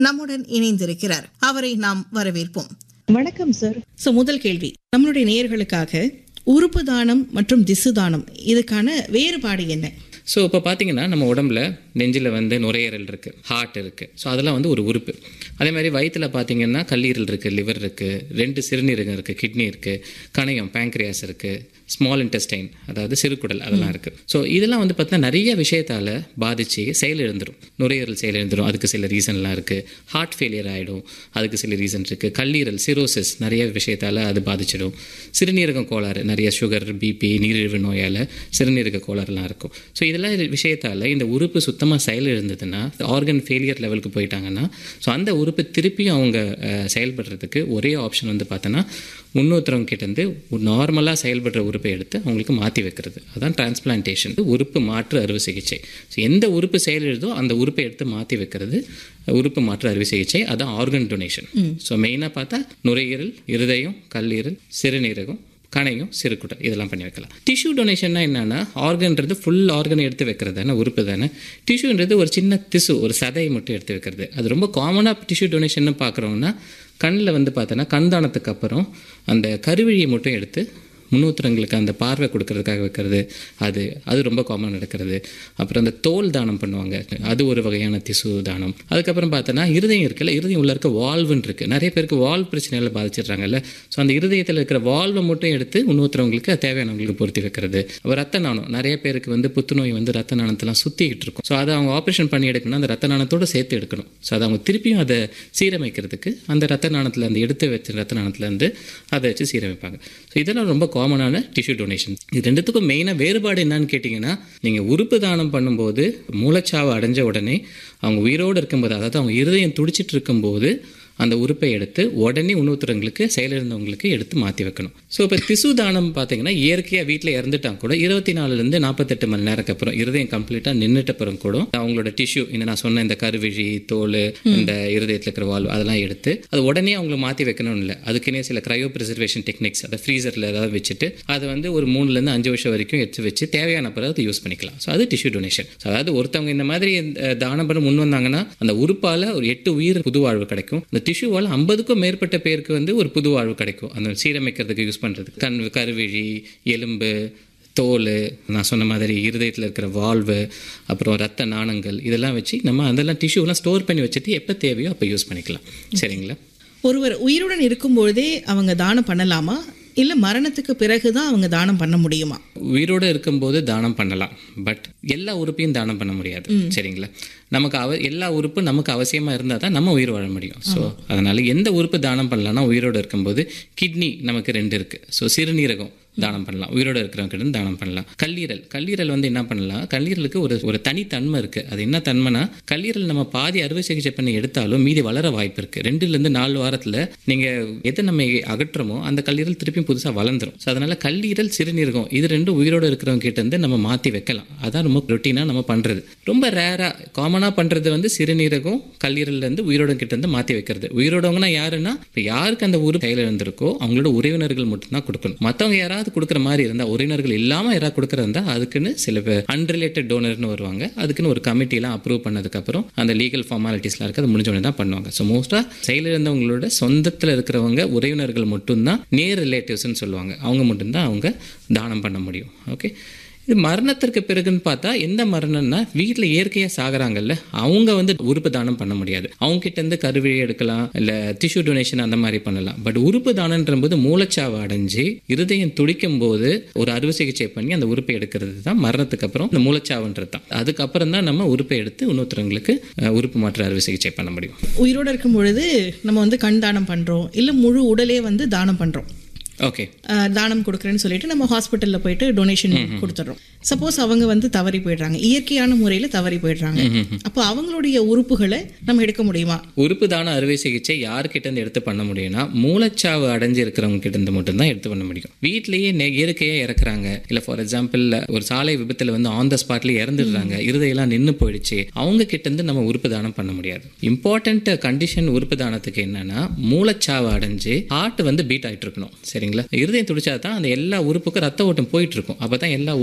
நம்முடன் இணைந்திருக்கிறார் அவரை நாம் வரவேற்போம் வணக்கம் சார் ஸோ முதல் கேள்வி நம்மளுடைய நேயர்களுக்காக உறுப்பு தானம் மற்றும் திசு தானம் இதுக்கான வேறுபாடு என்ன ஸோ இப்போ பார்த்தீங்கன்னா நம்ம உடம்புல நெஞ்சில் வந்து நுரையீரல் இருக்குது ஹார்ட் இருக்குது ஸோ அதெல்லாம் வந்து ஒரு உறுப்பு அதே மாதிரி வயிற்றில் பார்த்தீங்கன்னா கல்லீரல் இருக்குது லிவர் இருக்குது ரெண்டு சிறுநீரகம் இருக்குது கிட்னி இருக்குது கணையம் பேங்க்ரியாஸ் இருக்குது ஸ்மால் இன்டெஸ்டைன் அதாவது சிறுகுடல் அதெல்லாம் இருக்குது ஸோ இதெல்லாம் வந்து பார்த்தீங்கன்னா நிறைய விஷயத்தால் பாதித்து செயலிழந்துடும் நுரையீரல் செயலிழந்துடும் அதுக்கு சில ரீசன்லாம் இருக்குது ஹார்ட் ஃபெயிலியர் ஆகிடும் அதுக்கு சில ரீசன் இருக்குது கல்லீரல் சிரோசிஸ் நிறைய விஷயத்தால் அது பாதிச்சிடும் சிறுநீரகம் கோளாறு நிறைய சுகர் பிபி நீரிழிவு நோயால் சிறுநீரக கோளாறுலாம் இருக்கும் ஸோ இதெல்லாம் விஷயத்தால் இந்த உறுப்பு சுத்தமாக செயலிழந்ததுன்னா ஆர்கன் ஃபெயிலியர் லெவலுக்கு போயிட்டாங்கன்னா ஸோ அந்த உறுப்பு திருப்பியும் அவங்க அஹ், செயல்படுறதுக்கு ஒரே ஆப்ஷன் வந்து பார்த்தோன்னா முன்னூத்திரம் கிட்டேருந்து நார்மலாக செயல்படுற உறுப்பை எடுத்து அவங்களுக்கு மாற்றி வைக்கிறது அதான் டிரான்ஸ்பிளான்டேஷன் உறுப்பு மாற்று அறுவை சிகிச்சை ஸோ எந்த உறுப்பு செயலிழதோ அந்த உறுப்பை எடுத்து மாற்றி வைக்கிறது உறுப்பு மாற்று அறுவை சிகிச்சை அதான் ஆர்கன் டொனேஷன் ஸோ மெயினாக பார்த்தா நுரையீரல் இருதயம் கல்லீரல் சிறுநீரகம் கணையும் சிறுகுடல் இதெல்லாம் பண்ணி வைக்கலாம் டிஷ்யூ டொனேஷன்னா என்னன்னா ஆர்கன்றது ஃபுல் ஆர்கன் எடுத்து வைக்கிறது தானே உறுப்பு தானே டிஷ்யூன்றது ஒரு சின்ன திசு ஒரு சதையை மட்டும் எடுத்து வைக்கிறது அது ரொம்ப காமனாக டிஷ்யூ டொனேஷன் பார்க்குறோம்னா கண்ணில் வந்து பார்த்தோன்னா கண்தானத்துக்கு அப்புறம் அந்த கருவிழியை மட்டும் எடுத்து முன்னூத்திரங்களுக்கு அந்த பார்வை கொடுக்கறதுக்காக வைக்கிறது அது அது ரொம்ப காமன் நடக்கிறது அப்புறம் அந்த தோல் தானம் பண்ணுவாங்க அது ஒரு வகையான திசு தானம் அதுக்கப்புறம் பார்த்தோன்னா இருதயம் இருக்குல்ல இருதயம் உள்ள இருக்க வால்வுன்னு இருக்குது நிறைய பேருக்கு வால்வ் பிரச்சனையால் பாதிச்சிடுறாங்கல்ல ஸோ அந்த இருதயத்தில் இருக்கிற வால்வை மட்டும் எடுத்து இன்னொருத்தவங்களுக்கு அது தேவையானவங்களுக்கு பொருத்தி வைக்கிறது அப்புறம் ரத்த நாணம் நிறைய பேருக்கு வந்து புத்துநோய் வந்து ரத்த நாணத்தெல்லாம் சுற்றிக்கிட்டு இருக்கும் ஸோ அதை அவங்க ஆப்ரேஷன் பண்ணி எடுக்கணும் அந்த ரத்த நாணத்தோட சேர்த்து எடுக்கணும் ஸோ அதை அவங்க திருப்பியும் அதை சீரமைக்கிறதுக்கு அந்த ரத்த நாணத்தில் அந்த எடுத்து வச்ச ரத்த நாணத்துலேருந்து அதை வச்சு சீரமைப்பாங்க ஸோ இதெல்லாம் ரொம்ப காமனான டிஷ்யூ டொனேஷன் இது ரெண்டுத்துக்கும் மெயினாக வேறுபாடு என்னன்னு கேட்டிங்கன்னா நீங்கள் உறுப்பு தானம் பண்ணும்போது மூளைச்சாவு அடைஞ்ச உடனே அவங்க உயிரோடு இருக்கும்போது அதாவது அவங்க இருதயம் துடிச்சிட்டு இருக்கும்போது அந்த உறுப்பை எடுத்து உடனே இன்னொருத்தவங்களுக்கு செயலிழந்தவங்களுக்கு எடுத்து மாற்றி வைக்கணும் ஸோ இப்போ திசு தானம் பார்த்தீங்கன்னா இயற்கையாக வீட்டில் இறந்துட்டாங்க கூட இருபத்தி நாலுலேருந்து நாற்பத்தெட்டு மணி நேரத்துக்கு அப்புறம் இருதயம் கம்ப்ளீட்டாக நின்றுட்ட அப்புறம் கூட அவங்களோட டிஷ்யூ இந்த நான் சொன்ன இந்த கருவிழி தோல் இந்த இருதயத்தில் இருக்கிற வால்வு அதெல்லாம் எடுத்து அது உடனே அவங்கள மாற்றி வைக்கணும்னு இல்லை அதுக்குன்னே சில க்ரையோ ப்ரிசர்வேஷன் டெக்னிக்ஸ் அதை ஃப்ரீசரில் ஏதாவது வச்சுட்டு அதை வந்து ஒரு மூணுலேருந்து அஞ்சு வருஷம் வரைக்கும் எடுத்து வச்சு தேவையான பிறகு அதை யூஸ் பண்ணிக்கலாம் ஸோ அது டிஷ்யூ டொனேஷன் அதாவது ஒருத்தவங்க இந்த மாதிரி அஹ், தானம் பண்ண முன் வந்தாங்கன்னா அந்த உறுப்பால் ஒரு எட்டு உயிர் புது வாழ்வு கிடைக்கும் இந்த டிஷ்யூவால் ஐம்பதுக்கும் மேற்பட்ட பேருக்கு வந்து ஒரு புது வாழ்வு கிடைக்கும் அந்த சீரமைக்கிறதுக்கு யூஸ் பண்ணுறதுக்கு கண் கருவிழி எலும்பு தோல் நான் சொன்ன மாதிரி இருதயத்தில் இருக்கிற வால்வு அப்புறம் ரத்த நாணங்கள் இதெல்லாம் வச்சு நம்ம அதெல்லாம் டிஷ்யூலாம் ஸ்டோர் பண்ணி வச்சுட்டு எப்போ தேவையோ அப்போ யூஸ் பண்ணிக்கலாம் சரிங்களா ஒருவர் உயிருடன் இருக்கும்பொழுதே அவங்க தானம் பண்ணலாமா இல்ல மரணத்துக்கு பிறகுதான் அவங்க தானம் பண்ண முடியுமா உயிரோடு இருக்கும்போது தானம் பண்ணலாம் பட் எல்லா உறுப்பையும் தானம் பண்ண முடியாது சரிங்களா நமக்கு அவ எல்லா உறுப்பும் நமக்கு அவசியமாக இருந்தால் தான் நம்ம உயிர் வாழ முடியும் ஸோ அதனால எந்த உறுப்பு தானம் பண்ணலாம்னா உயிரோடு இருக்கும்போது கிட்னி நமக்கு ரெண்டு இருக்குது ஸோ சிறுநீரகம் தானம் பண்ணலாம் உயிரோடு இருக்கிறவங்க கிட்ட இருந்து தானம் பண்ணலாம் கல்லீரல் கல்லீரல் வந்து என்ன பண்ணலாம் கல்லீரலுக்கு ஒரு ஒரு தனித்தன்மை இருக்குது அது என்ன தன்மைனா கல்லீரல் நம்ம பாதி அறுவை சிகிச்சை பண்ணி எடுத்தாலும் மீதி வளர வாய்ப்பு இருக்குது ரெண்டுலேருந்து நாலு வாரத்தில் நீங்கள் எதை நம்ம அகற்றுறோமோ அந்த கல்லீரல் திருப்பியும் புதுசாக வளர்ந்துரும் ஸோ அதனால கல்லீரல் சிறுநீரகம் இது ரெண்டும் உயிரோடு இருக்கிறவங்க கிட்ட இருந்து நம்ம மாற்றி வைக்கலாம் அதான் ரொம்ப ரொட்டீனாக நம்ம பண்ணுறது ரொம்ப ரேராக காமனாக பண்ணுறது வந்து சிறுநீரகம் கல்லீரல்ல இருந்து உயிரோட கிட்ட இருந்து மாற்றி வைக்கிறது உயிரோடவங்கன்னா யாருன்னா இப்போ யாருக்கு அந்த உறுப்பு கையில் இருந்திருக்கோ அவங்களோட உறவினர்கள் மட்டும்தான் கொடுக்கணும் மற்றவங்க யாராவது கொடுக்குற மாதிரி இருந்தால் உறவினர்கள் இல்லாமல் யாராவது கொடுக்குறதா இருந்தால் அதுக்குன்னு சில பேர் அன்ரிலேட்டட் டோனர்னு வருவாங்க அதுக்குன்னு ஒரு கமிட்டிலாம் அப்ரூவ் பண்ணதுக்கப்புறம் அந்த லீகல் ஃபார்மாலிட்டிஸ்லாம் இருக்குது அது முடிஞ்ச உடனே தான் பண்ணுவாங்க ஸோ மோஸ்ட்டாக செயலிழந்தவங்களோட சொந்தத்தில் இருக்கிறவங்க உறவினர்கள் மட்டும்தான் நேர் ரிலேட்டிவ்ஸ்னு சொல்லுவாங்க அவங்க மட்டும்தான் அவங்க தானம் பண்ண முடியும் ஓகே இது மரணத்திற்கு பிறகுன்னு பார்த்தா எந்த மரணம்னா வீட்டில் இயற்கையாக சாகுறாங்கல்ல அவங்க வந்து உறுப்பு தானம் பண்ண முடியாது அவங்க கிட்ட இருந்து கருவிழி எடுக்கலாம் இல்லை டிஷ்யூ டொனேஷன் அந்த மாதிரி பண்ணலாம் பட் உறுப்பு தானன்ற போது மூளைச்சாவு அடைஞ்சு இருதயம் துடிக்கும் போது ஒரு அறுவை சிகிச்சை பண்ணி அந்த உறுப்பை எடுக்கிறது தான் மரணத்துக்கு அப்புறம் இந்த மூளைச்சாவுன்றது தான் அதுக்கப்புறம் தான் நம்ம உறுப்பை எடுத்து இன்னொருத்தவங்களுக்கு அஹ், உறுப்பு மாற்று அறுவை சிகிச்சை பண்ண முடியும் உயிரோட இருக்கும் பொழுது நம்ம வந்து கண் தானம் பண்றோம் இல்ல முழு உடலே வந்து தானம் பண்றோம் ஓகே அஹ், தானம் கொடுக்குறேன்னு சொல்லிட்டு நம்ம ஹாஸ்பிட்டல்ல போயிட்டு டொனேஷன் கொடுத்துட்றோம் சப்போஸ் அவங்க வந்து தவறி போயிடுறாங்க இயற்கையான முறையில தவறி போயிடுறாங்க அப்போ அவங்களுடைய உறுப்புகளை நம்ம எடுக்க முடியுமா உறுப்பு தான அறுவை சிகிச்சை யார்கிட்ட இருந்து எடுத்து பண்ண முடியும்னா மூளைச்சாவு அடைஞ்சு இருக்கிறவங்க கிட்ட இருந்து மட்டும்தான் எடுத்து பண்ண முடியும் வீட்லயே நெ- இயற்கையா இறக்குறாங்க இல்ல ஃபார் எக்ஸாம்பிள் ஒரு சாலை விபத்துல வந்து ஆன் த ஸ்பாட்ல இறந்துடுறாங்க இருதையெல்லாம் நின்று போயிடுச்சு அவங்க கிட்ட இருந்து நம்ம உறுப்பு தானம் பண்ண முடியாது இம்பார்ட்டன்ட் கண்டிஷன் உறுப்பு தானத்துக்கு என்னன்னா மூளைச்சாவு அடைஞ்சு ஹார்ட் வந்து பீட் ஆயிட்டு இருக்கணும் சரிங்களா இருதயம் துடிச்சா தான் அந்த எல்லா உறுப்புக்கும் ரத்த ஓட்டம் போயிட்டு இருக்கும் அப்பதான் எல்லா உறுப்பும் உயிரோட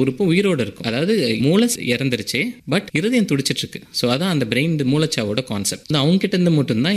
உயிரோடு இருக்கும் அதாவது மூளை இறந்துருச்சு பட் இருதயம் துடிச்சிட்டு இருக்கு ஸோ அதான் அந்த பிரெயின் மூளைச்சாவோட கான்செப்ட் அவங்க கிட்ட இருந்து மட்டும்தான்